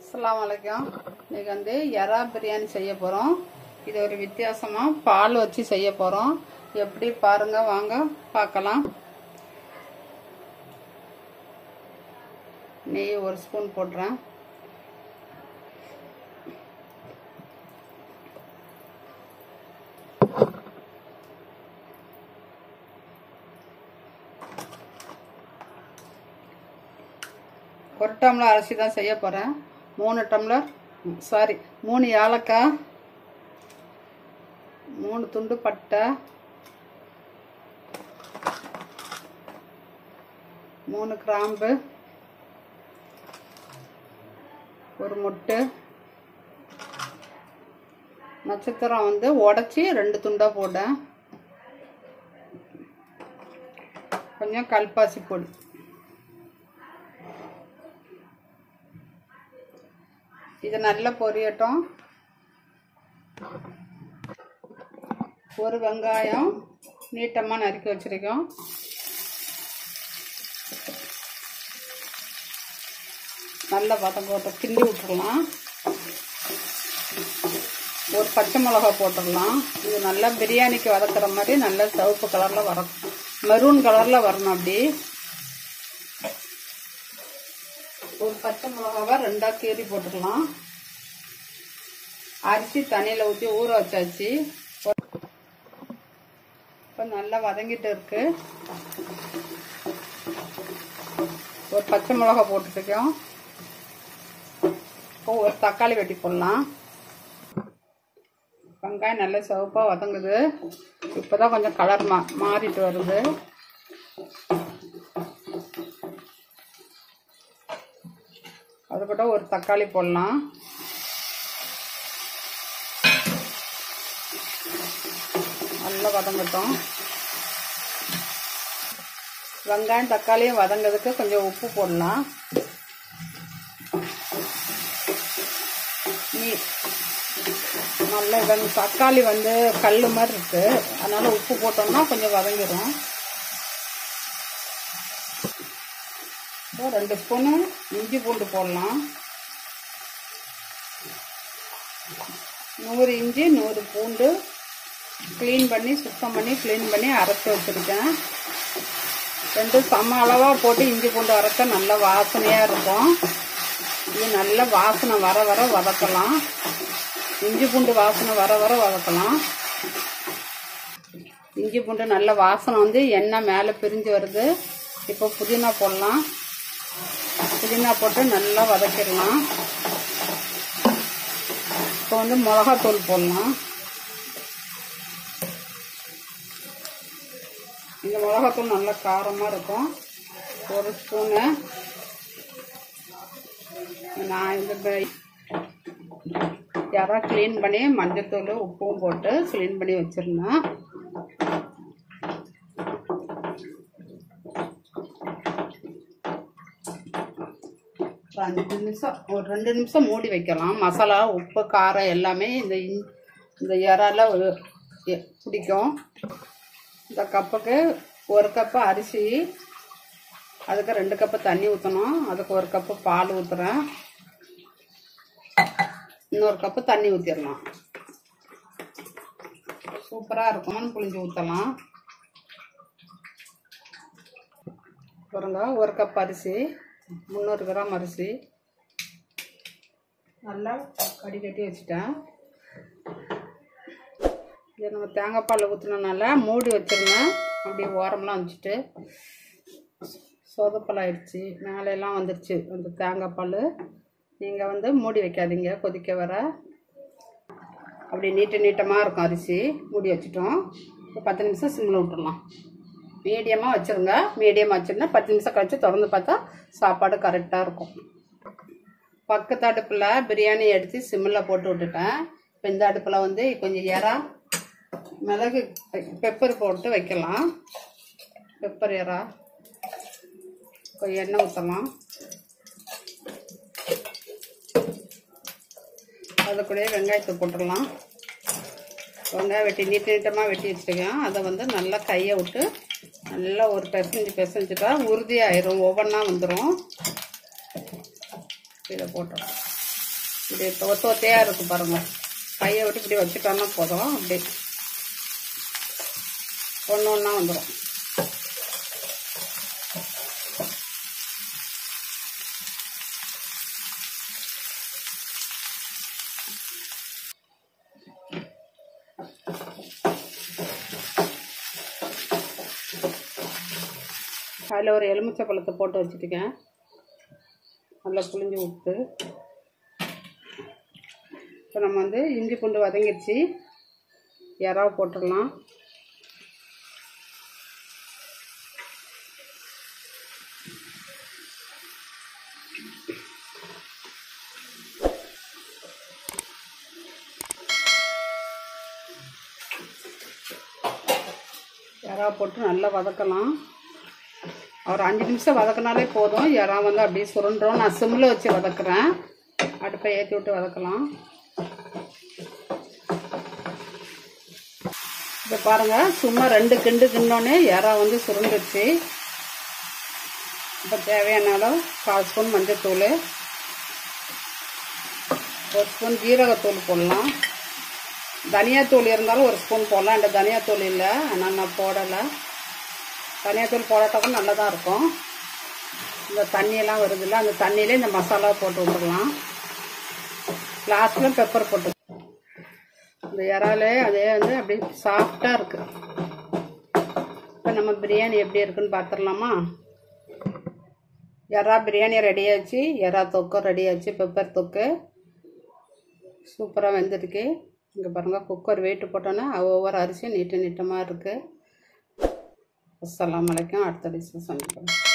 அஸ்ஸலாமு அலைக்கும் இன்னைக்கு வந்து எறா பிரியாணி செய்ய போகிறோம் இது ஒரு வித்தியாசமாக பால் வச்சு செய்ய போகிறோம் எப்படி பாருங்க வாங்க பார்க்கலாம் நெய் ஒரு ஸ்பூன் போடுறேன் ஒரு டம்ளர் அரிசி தான் செய்ய போகிறேன் மூணு டம்ளர் சாரி மூணு ஏலக்காய் மூணு துண்டு பட்டை மூணு கிராம்பு ஒரு முட்டை நட்சத்திரம் வந்து உடச்சி ரெண்டு துண்டாக போட்டேன் கொஞ்சம் கல்பாசி பொடி இது நல்லா பொரியட்டும் ஒரு வெங்காயம் நீட்டமாக நறுக்கி வச்சுருக்கோம் நல்லா வதங்க போட்டு கிண்டி விட்டுடலாம் ஒரு பச்சை மிளகா போட்டுடலாம் இது நல்லா பிரியாணிக்கு வதக்குற மாதிரி நல்லா சிவப்பு கலரில் வர மெரூன் கலரில் வரணும் அப்படி ஒரு பச்சை மிளகாவை ரெண்டாக கீறி போட்டுக்கலாம் அரிசி தண்ணியில் ஊற்றி ஊற வச்சாச்சு இப்போ நல்லா வதங்கிட்டு இருக்கு ஒரு பச்சை மிளகா போட்டுருக்கோம் இப்போ ஒரு தக்காளி வெட்டி போடலாம் வெங்காயம் நல்லா சிவப்பாக வதங்குது இப்போ தான் கொஞ்சம் கலர் மா மாறிட்டு வருது அதுக்கிட்ட ஒரு தக்காளி போடலாம் நல்லா வதங்கட்டும் வெங்காயம் தக்காளியும் வதங்கிறதுக்கு கொஞ்சம் உப்பு போடலாம் நீ நல்ல வெங்க தக்காளி வந்து கல் மாதிரி இருக்கு அதனால உப்பு போட்டோம்னா கொஞ்சம் வதங்கிடும் ரெண்டு ஸ்பூனு இஞ்சி பூண்டு போடலாம் நூறு இஞ்சி நூறு பூண்டு க்ளீன் பண்ணி சுத்தம் பண்ணி க்ளீன் பண்ணி அரைச்சி வச்சுருக்கேன் ரெண்டு சம அளவாக போட்டு இஞ்சி பூண்டு அரைச்சா நல்ல வாசனையாக இருக்கும் இது நல்ல வாசனை வர வர வதக்கலாம் இஞ்சி பூண்டு வாசனை வர வர வதக்கலாம் இஞ்சி பூண்டு நல்ல வாசனை வந்து எண்ணெய் மேலே பிரிஞ்சு வருது இப்போ புதினா போடலாம் புதினா போட்டு நல்லா வதக்கிடலாம் இப்போ வந்து மிளகாத்தூள் போடலாம் இந்த மிளகாத்தூள் நல்லா காரமாக இருக்கும் ஒரு ஸ்பூனு நான் இந்த யாராவது க்ளீன் பண்ணி மஞ்சத்தூள் உப்பும் போட்டு க்ளீன் பண்ணி வச்சுருந்தேன் அஞ்சு நிமிஷம் ஒரு ரெண்டு நிமிஷம் மூடி வைக்கலாம் மசாலா உப்பு காரம் எல்லாமே இந்த இஞ்- இந்த இறால ஒரு எ- பிடிக்கும் இந்த கப்புக்கு ஒரு கப்பு அரிசி அதுக்கு ரெண்டு கப்பு தண்ணி ஊற்றணும் அதுக்கு ஒரு கப்பு பால் ஊற்றுறேன் இன்னொரு கப்பு தண்ணி ஊற்றிடலாம் சூப்பராக இருக்கும் புளிஞ்சு ஊற்றலாம் பாருங்க ஒரு கப் அரிசி முந்நூறு கிராம் அரிசி நல்லா கடிகட்டி வச்சுட்டேன் இதை நம்ம தேங்காய் பால் ஊற்றினனால மூடி வச்சிருந்தேன் அப்படியே ஓரம்லாம் வச்சுட்டு சொதப்பலாயிடுச்சு மேலெல்லாம் வந்துடுச்சு அந்த தேங்காய் பால் நீங்கள் வந்து மூடி வைக்காதீங்க கொதிக்க வர அப்படி நீட்ட நீட்டமாக இருக்கும் அரிசி மூடி வச்சுட்டோம் ஒரு பத்து நிமிஷம் சிம்மில் விட்டுடலாம் மீடியமாக வச்சுருங்க மீடியமாக வச்சுருந்தா பத்து நிமிஷம் கழிச்சு திறந்து பார்த்தா சாப்பாடு கரெக்டாக இருக்கும் பக்கத்து அடுப்பில் பிரியாணி எடுத்து சிம்மில் போட்டு விட்டுட்டேன் இப்போ இந்த அடுப்பில் வந்து கொஞ்சம் இறா மிளகு பெப்பர் போட்டு வைக்கலாம் பெப்பர் இறா கொஞ்சம் எண்ணெய் ஊற்றலாம் அது கூடயே வெங்காயத்தை போட்டுடலாம் வெங்காயம் வெட்டி நீட்ட நீட்டமாக வெட்டி வச்சுருக்கேன் அதை வந்து நல்லா கையை விட்டு நல்லா ஒரு பிசைஞ்சு பிசைஞ்சுட்டா உறுதியாயிரும் ஒவ்வொன்றா வந்துடும் இதை போட்டோம் இப்படி ஒத்த ஒத்தையாக இருக்குது பாருங்கள் கையை விட்டு இப்படி வச்சுட்டோம்னா போதும் அப்படி ஒன்று ஒன்றா வந்துடும் அதில் ஒரு எலுமிச்சை பழத்தை போட்டு வச்சுட்டுக்கேன் நல்லா புளிஞ்சு விட்டு இப்போ நம்ம வந்து இஞ்சி பூண்டு வதங்கிடுச்சு இறாவை போட்டுடலாம் இறா போட்டு நல்லா வதக்கலாம் ஒரு அஞ்சு நிமிஷம் வதக்கினாலே போதும் இறா வந்து அப்படியே சுருண்டுரும் நான் சிம்மில் வச்சு வதக்குறேன் அடுப்பை ஏற்றி விட்டு வதக்கலாம் இப்போ பாருங்கள் சும்மா ரெண்டு கிண்டு கிண்டோன்னே இறா வந்து சுருண்டுச்சு இப்போ தேவையான அளவு கால் ஸ்பூன் மஞ்சத்தூள் ஒரு ஸ்பூன் ஜீரகத்தூள் போடலாம் தனியாத்தூள் இருந்தாலும் ஒரு ஸ்பூன் போடலாம் இந்த தனியாத்தூள் இல்லை ஆனால் நான் போடலை தனியாத்தூள் போடாட்டாலும் நல்லா தான் இருக்கும் இந்த தண்ணியெல்லாம் வருதுல்ல அந்த தண்ணியிலே இந்த மசாலா போட்டு விட்டுடலாம் லாஸ்ட்டில் பெப்பர் போட்டு இந்த இறாலே அதே வந்து அப்படியே சாஃப்டாக இருக்குது இப்போ நம்ம பிரியாணி எப்படி இருக்குன்னு பார்த்துடலாமா எறா பிரியாணி ரெடி ஆச்சு எறா தொக்கும் ரெடி ஆச்சு பெப்பர் தொக்கு சூப்பராக வெந்திருக்கு இங்கே பாருங்கள் குக்கர் வெயிட்டு போட்டோன்னா ஒவ்வொரு அரிசியும் நீட்ட நீட்டமாக இருக்குது அஸ்ஸலாமு அலைக்கும் அடுத்த டிஷ்ஷில் சந்திப்போம்